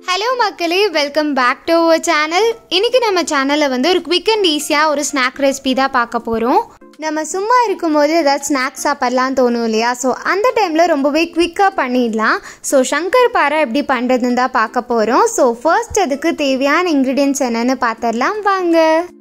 hello மக்களே welcome back to our channel இன்னைக்கு நம்ம சேனலில் வந்து ஒரு குவிக் அண்ட் ஈஸியாக ஒரு ஸ்நாக் ரெசிபி தான் பார்க்க போகிறோம் நம்ம சும்மா இருக்கும்போது ஏதாவது ஸ்நாக்ஸ் சாப்பிட்லாம் தோணும் இல்லையா ஸோ அந்த டைமில் ரொம்பவே குவிக்காக பண்ணிடலாம் ஸோ சங்கர் பாறை எப்படி பண்ணுறதுன்னு தான் பார்க்க போகிறோம் ஸோ ஃபர்ஸ்ட் அதுக்கு தேவையான இன்க்ரீடியன்ஸ் என்னன்னு பார்த்துடலாம் வாங்க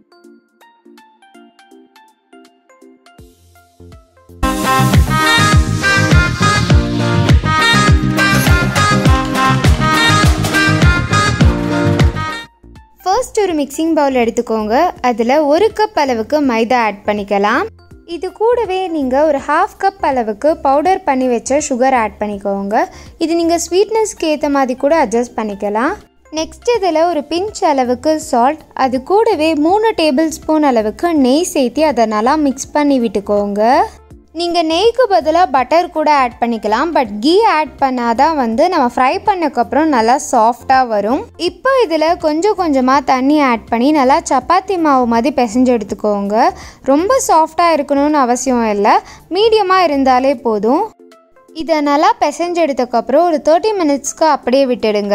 ஃபர்ஸ்ட் ஒரு மிக்சிங் பவுல் எடுத்துக்கோங்க அதில் ஒரு கப் அளவுக்கு மைதா ஆட் பண்ணிக்கலாம் இது கூடவே நீங்கள் ஒரு ஹாஃப் கப் அளவுக்கு பவுடர் பண்ணி வச்ச சுகர் ஆட் பண்ணிக்கோங்க இது நீங்கள் ஸ்வீட்னஸ்க்கு ஏற்ற மாதிரி கூட அட்ஜஸ்ட் பண்ணிக்கலாம் நெக்ஸ்ட் இதில் ஒரு பிஞ்ச் அளவுக்கு சால்ட் அது கூடவே மூணு டேபிள் ஸ்பூன் அளவுக்கு நெய் சேர்த்து அதை நல்லா மிக்ஸ் பண்ணி விட்டுக்கோங்க நீங்கள் நெய்க்கு பதிலாக பட்டர் கூட ஆட் பண்ணிக்கலாம் பட் கீ ஆட் பண்ணாதான் வந்து நம்ம ஃப்ரை பண்ணக்கப்புறம் நல்லா சாஃப்டாக வரும் இப்போ இதில் கொஞ்சம் கொஞ்சமாக தண்ணி ஆட் பண்ணி நல்லா சப்பாத்தி மாவு மாதிரி பிசைஞ்சு எடுத்துக்கோங்க ரொம்ப சாஃப்டாக இருக்கணும்னு அவசியம் இல்லை மீடியமாக இருந்தாலே போதும் இதை நல்லா பிசைஞ்சு எடுத்ததுக்கப்புறம் ஒரு தேர்ட்டி மினிட்ஸ்க்கு அப்படியே விட்டுடுங்க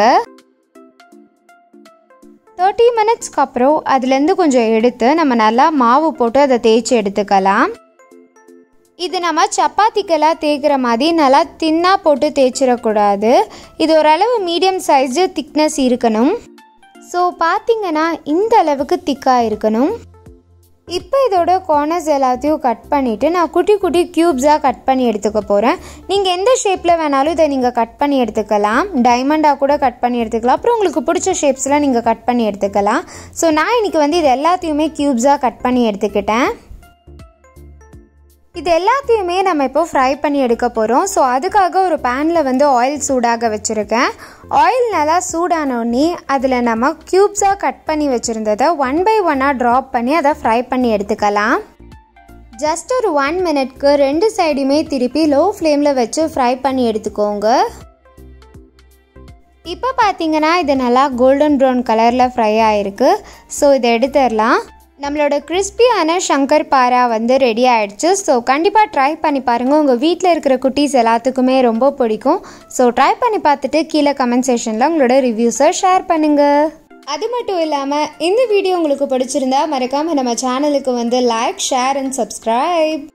தேர்ட்டி மினிட்ஸ்க்கு அப்புறம் அதுலேருந்து கொஞ்சம் எடுத்து நம்ம நல்லா மாவு போட்டு அதை தேய்ச்சி எடுத்துக்கலாம் இது நம்ம சப்பாத்திக்கெல்லாம் தேய்க்கிற மாதிரி நல்லா தின்னாக போட்டு தேய்ச்சிடக்கூடாது இது ஓரளவு மீடியம் சைஸு திக்னஸ் இருக்கணும் ஸோ பார்த்தீங்கன்னா இந்த அளவுக்கு திக்காக இருக்கணும் இப்போ இதோட கார்னர்ஸ் எல்லாத்தையும் கட் பண்ணிவிட்டு நான் குட்டி குட்டி க்யூப்ஸாக கட் பண்ணி எடுத்துக்க போகிறேன் நீங்கள் எந்த ஷேப்பில் வேணாலும் இதை நீங்கள் கட் பண்ணி எடுத்துக்கலாம் டைமண்டாக கூட கட் பண்ணி எடுத்துக்கலாம் அப்புறம் உங்களுக்கு பிடிச்ச ஷேப்ஸில் நீங்கள் கட் பண்ணி எடுத்துக்கலாம் ஸோ நான் இன்றைக்கி வந்து இது எல்லாத்தையுமே க்யூப்ஸாக கட் பண்ணி எடுத்துக்கிட்டேன் இது எல்லாத்தையுமே நம்ம இப்போ ஃப்ரை பண்ணி எடுக்க போகிறோம் ஸோ அதுக்காக ஒரு பேனில் வந்து ஆயில் சூடாக வச்சுருக்கேன் ஆயில் நல்லா சூடானோடனே அதில் நம்ம க்யூப்ஸாக கட் பண்ணி வச்சுருந்ததை ஒன் பை ஒன்னாக ட்ராப் பண்ணி அதை ஃப்ரை பண்ணி எடுத்துக்கலாம் ஜஸ்ட் ஒரு ஒன் மினிட்க்கு ரெண்டு சைடுமே திருப்பி லோ ஃப்ளேமில் வச்சு ஃப்ரை பண்ணி எடுத்துக்கோங்க இப்போ பார்த்தீங்கன்னா இது நல்லா கோல்டன் ப்ரௌன் கலரில் ஃப்ரை ஆகிருக்கு ஸோ இதை எடுத்துடலாம் நம்மளோட கிறிஸ்பியான சங்கர் பாரா வந்து ரெடி ஆயிடுச்சு ஸோ கண்டிப்பாக ட்ரை பண்ணி பாருங்கள் உங்கள் வீட்டில் இருக்கிற குட்டீஸ் எல்லாத்துக்குமே ரொம்ப பிடிக்கும் ஸோ ட்ரை பண்ணி பார்த்துட்டு கீழே கமெண்ட் செஷனில் உங்களோட ரிவ்யூஸை ஷேர் பண்ணுங்கள் அது மட்டும் இல்லாமல் இந்த வீடியோ உங்களுக்கு பிடிச்சிருந்தா மறக்காமல் நம்ம சேனலுக்கு வந்து லைக் ஷேர் அண்ட் சப்ஸ்கிரைப்